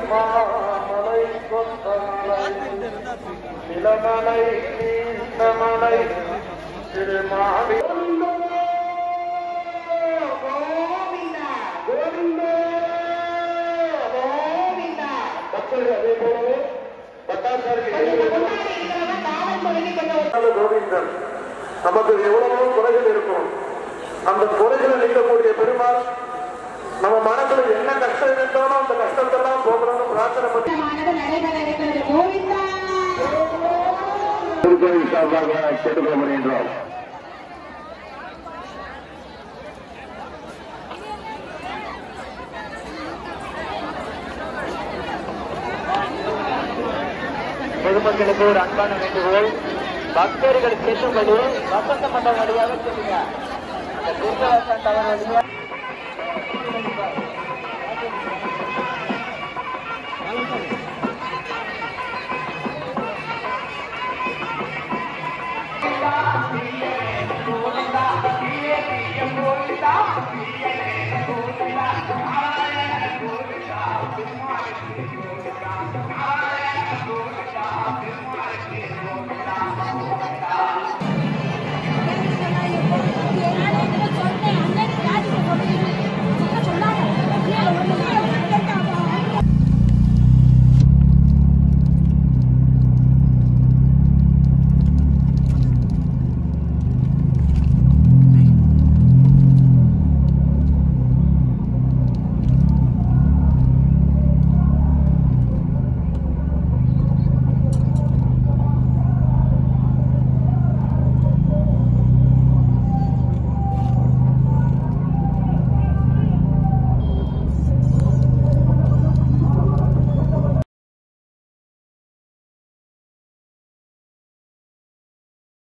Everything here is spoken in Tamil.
மாமலை கொத்தமலை நிலமலை நீண்டமலை திருமாடி பக்தர்கள் அதே போலவே பட்டாசாருக்கு கோவிந்தன் நமக்கு எவ்வளவோ குறைகள் இருக்கும் அந்த குறைகளை நீக்கக்கூடிய பெருமாள் நம்ம மனசுல என்ன கஷ்டம் இருந்தாலும் அந்த கஷ்டத்தெல்லாம் போகணும்னு பிரார்த்தனை பண்ணி நடைபெற இருக்கிறது கோவிந்தா திருக்கோயில் சார்பாக கேட்டுக்கொள்கின்றோம் பொதுமக்களுக்கு ஒரு அன்பான வேண்டுகோள் பக்தர்கள் செல்லும்படி வசந்த மண்டபம் வழியாக செல்லுங்க அந்த துர்கவாசன் டவர் வழியாக கோவிந்தா